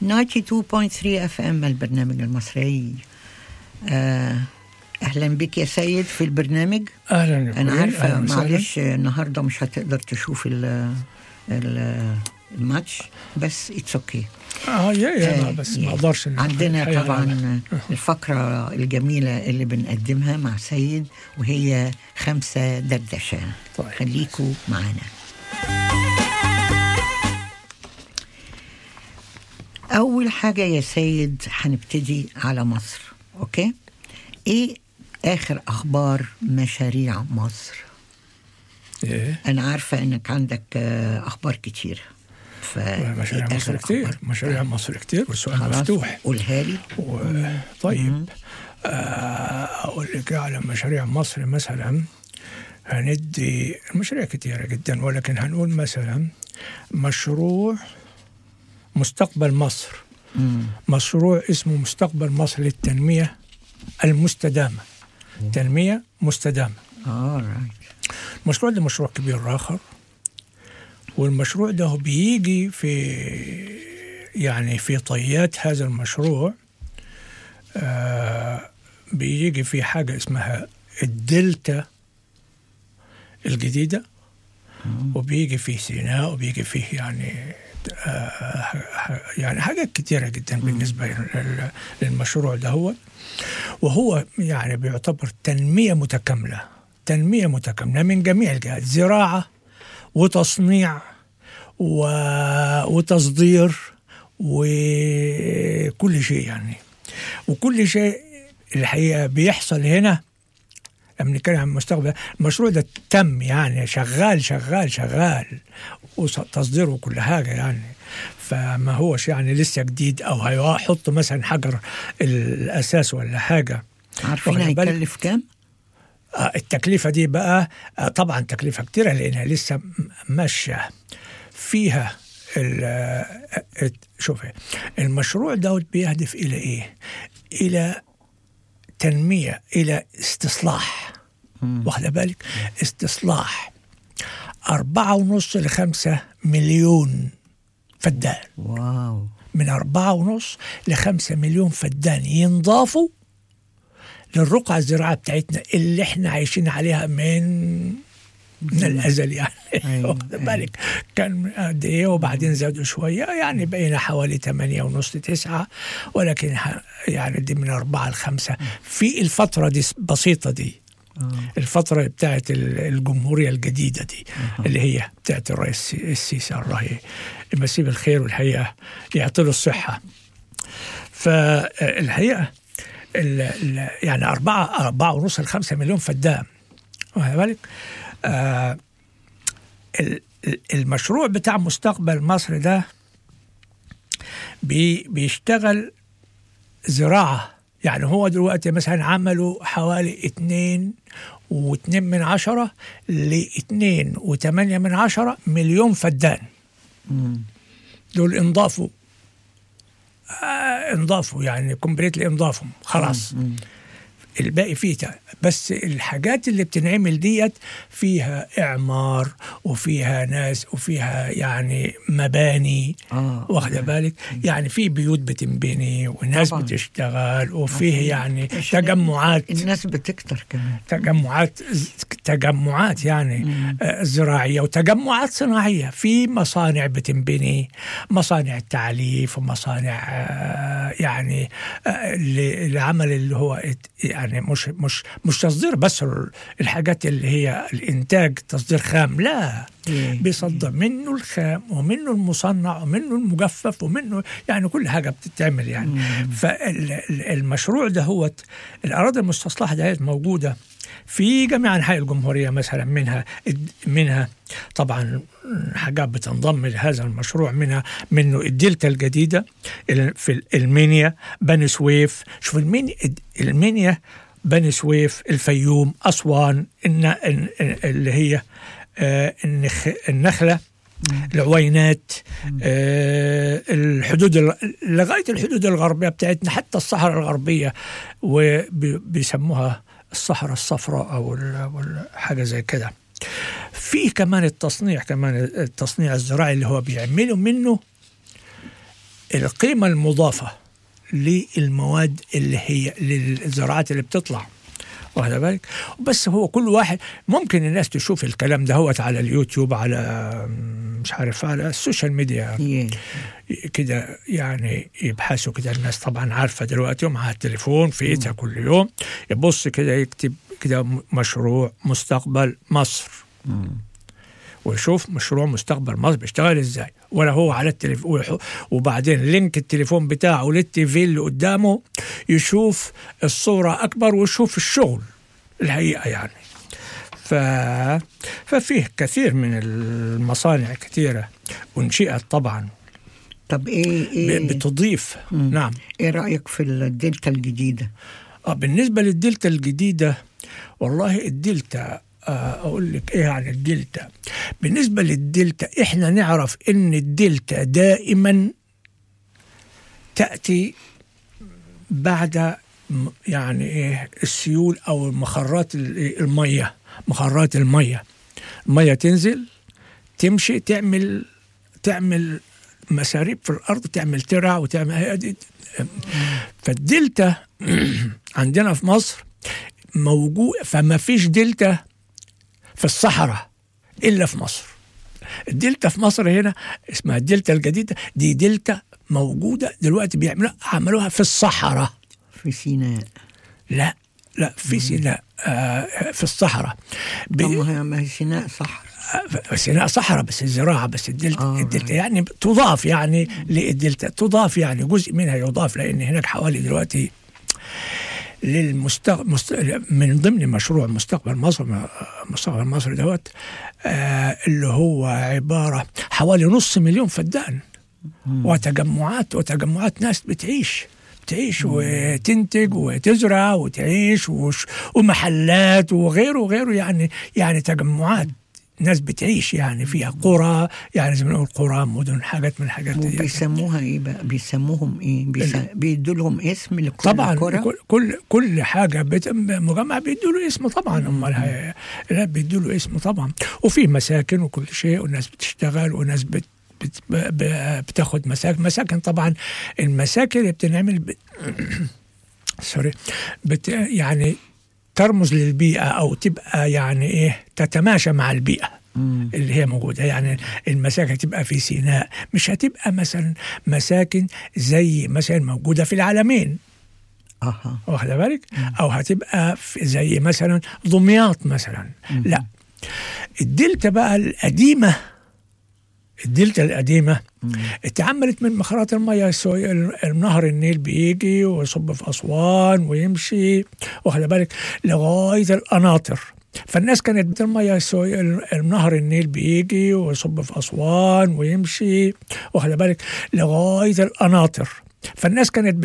92.3 اف ام البرنامج المصري آه، اهلا بك يا سيد في البرنامج اهلا يا انا كوين، عارفه أهلاً وسهلاً. معلش النهارده مش هتقدر تشوف ال ال- الماتش بس اتس اوكي اه يا يا آه، لا، بس يا. ما اقدرش إن- عندنا الحقيقة لا، لا. طبعا الفقره الجميله اللي بنقدمها مع سيد وهي خمسه دردشه طيب. خليكوا معانا اول حاجه يا سيد هنبتدي على مصر اوكي ايه اخر اخبار مشاريع مصر ايه انا عارفه انك عندك آه، اخبار كتير ف مشاريع إيه مصر آخر كتير أخبار؟ مشاريع مصر كتير والسؤال خلاص مفتوح قولها لي و... طيب آه، اقول لك على مشاريع مصر مثلا هندي مشاريع كتيره جدا ولكن هنقول مثلا مشروع مستقبل مصر مم. مشروع اسمه مستقبل مصر للتنميه المستدامه تنميه مستدامه alright. المشروع ده مشروع كبير آخر والمشروع ده بيجي في يعني في طيات هذا المشروع آه بيجي في حاجة اسمها الدلتا الجديدة وبيجي فيه سيناء وبيجي فيه يعني آه يعني حاجات كتيرة جدا بالنسبة لل- للمشروع ده هو وهو يعني بيعتبر تنمية متكاملة تنمية متكاملة من جميع الجهات زراعة وتصنيع و... وتصدير وكل شيء يعني وكل شيء الحقيقة بيحصل هنا لما نتكلم عن المستقبل المشروع ده تم يعني شغال شغال شغال وتصديره وكل حاجة يعني فما هوش يعني لسه جديد أو هيحط مثلا حجر الأساس ولا حاجة عارفين واخد بالك؟ هيكلف كام؟ آه، التكلفة دي بقى آه، طبعا تكلفة كتيرة لأنها لسه م- ماشية فيها ال- آه، آه، شوفي المشروع دوت بيهدف إلى إيه؟ إلى تنمية إلى استصلاح واخد بالك؟ استصلاح أربعة ونص لخمسة مليون فدان واو من أربعة ونص لخمسة مليون فدان ينضافوا للرقعة الزراعية بتاعتنا اللي احنا عايشين عليها من من الأزل يعني أيوة، واخد بالك كان قد إيه وبعدين زادوا شوية يعني بقينا حوالي ثمانية ونص تسعة ولكن ه- يعني دي من أربعة لخمسة في الفترة دي بسيطة دي آه. الفترة بتاعت ال- الجمهورية الجديدة دي اللي هي بتاعت الرئيس السي- السيسي الله يمسيه بالخير والحقيقة يعطي له الصحة فالحقيقة ال- ال- يعني أربعة أربعة ونص لخمسة مليون فدان واخد بالك آه ال- ال- المشروع بتاع مستقبل مصر ده بي بيشتغل زراعة يعني هو دلوقتي مثلا عملوا حوالي اتنين واتنين من عشرة لاتنين وتمانية من عشرة مليون فدان مم. دول انضافوا آه انضافوا يعني كومبليتلي انضافهم خلاص مم. الباقي فيه تا- بس الحاجات اللي بتنعمل ديت فيها اعمار وفيها ناس وفيها يعني مباني آه، واخده آه. بالك يعني في بيوت بتنبني وناس طبعاً. بتشتغل وفيه يعني عشان تجمعات الناس بتكتر كمان تجمعات تجمعات يعني آه، زراعية وتجمعات صناعية في مصانع بتنبني مصانع تعليف ومصانع آه، يعني آه، ل- لعمل اللي هو ات- يعني مش مش مش تصدير بس ال- الحاجات اللي هي الانتاج تصدير خام لا إيه. بيصدر منه الخام ومنه المصنع ومنه المجفف ومنه يعني كل حاجه بتتعمل يعني فالمشروع ده هو الاراضي المستصلحه ده موجوده في جميع انحاء الجمهوريه مثلا منها منها طبعا حاجات بتنضم لهذا المشروع منها منه الدلتا الجديده ال- في المنيا بني سويف شوف المنيا المنيا بني سويف الفيوم اسوان الن- الن- اللي هي آه، النخ النخله العوينات آه، الحدود ال- لغايه الحدود الغربيه بتاعتنا حتى الصحراء الغربيه وبيسموها الصحراء الصفراء او ال- أو ال- حاجه زي كده في كمان التصنيع كمان التصنيع الزراعي اللي هو بيعملوا منه القيمة المضافة للمواد اللي هي للزراعات اللي بتطلع واخد بالك بس هو كل واحد ممكن الناس تشوف الكلام ده هو على اليوتيوب على مش عارف على السوشيال ميديا Yeah. كده يعني يبحثوا كده الناس طبعا عارفه دلوقتي ومعها التليفون في ايدها كل يوم يبص كده يكتب كده م- مشروع مستقبل مصر ويشوف مشروع مستقبل مصر بيشتغل ازاي ولا هو على التليفون ويح- وبعدين لينك التليفون بتاعه للتي في اللي قدامه يشوف الصوره اكبر ويشوف الشغل الحقيقه يعني ف... ففيه كثير من المصانع كثيره انشئت طبعا طب ايه ايه ب- بتضيف نعم ايه رايك في الدلتا الجديده آه بالنسبة للدلتا الجديدة والله الدلتا آه أقول لك إيه عن الدلتا بالنسبة للدلتا إحنا نعرف إن الدلتا دائما تأتي بعد م- يعني إيه السيول أو مخرات ال- إيه المية مخرات المية المية تنزل تمشي تعمل تعمل مساريب في الأرض تعمل ترع وتعمل هي دي- فالدلتا عندنا في مصر موجود فما فيش دلتا في الصحراء الا في مصر الدلتا في مصر هنا اسمها الدلتا الجديده دي دلتا موجوده دلوقتي بيعملوها عملوها في الصحراء في سيناء لا لا في سيناء آه في الصحراء ب- طب ما هي- ما هي سيناء صح آه، سيناء صحراء بس الزراعه بس الدلتا آه، الدلتا يعني تضاف يعني للدلتا تضاف يعني جزء منها يضاف لان هناك حوالي دلوقتي للمستقبل مست... من ضمن مشروع مستقبل مصر مستقبل مصر دوت آه اللي هو عباره حوالي نص مليون فدان وتجمعات وتجمعات ناس بتعيش تعيش وتنتج وتزرع وتعيش وش ومحلات وغيره وغيره يعني يعني تجمعات ناس بتعيش يعني فيها قرى يعني زي ما نقول قرى مدن حاجات من الحاجات دي وبيسموها ايه بقى بيسموهم ايه بيس... بيدوا لهم اسم لكل طبعا قرى؟ كل كل كل حاجه بت... مجمع بيدوا له اسم طبعا امال هي- لا بيدوا له اسم طبعا وفي مساكن وكل شيء والناس بتشتغل وناس بت... بت... ب- بتاخد مساكن مساكن طبعا المساكن اللي بتنعمل ب... سوري بت... يعني ترمز للبيئه او تبقى يعني ايه تتماشى مع البيئه مم. اللي هي موجوده يعني المساكن تبقى في سيناء مش هتبقى مثلا مساكن زي مثلا موجوده في العالمين اها واخد بالك او هتبقى في زي مثلا دمياط مثلا لا الدلتا بقى القديمه الدلتا القديمه اتعملت من مخارات الميه سو- النهر النيل بيجي ويصب في اسوان ويمشي واخد بالك لغايه القناطر فالناس كانت بت- الميه سو- النهر النيل بيجي ويصب في اسوان ويمشي واخد بالك لغايه القناطر فالناس كانت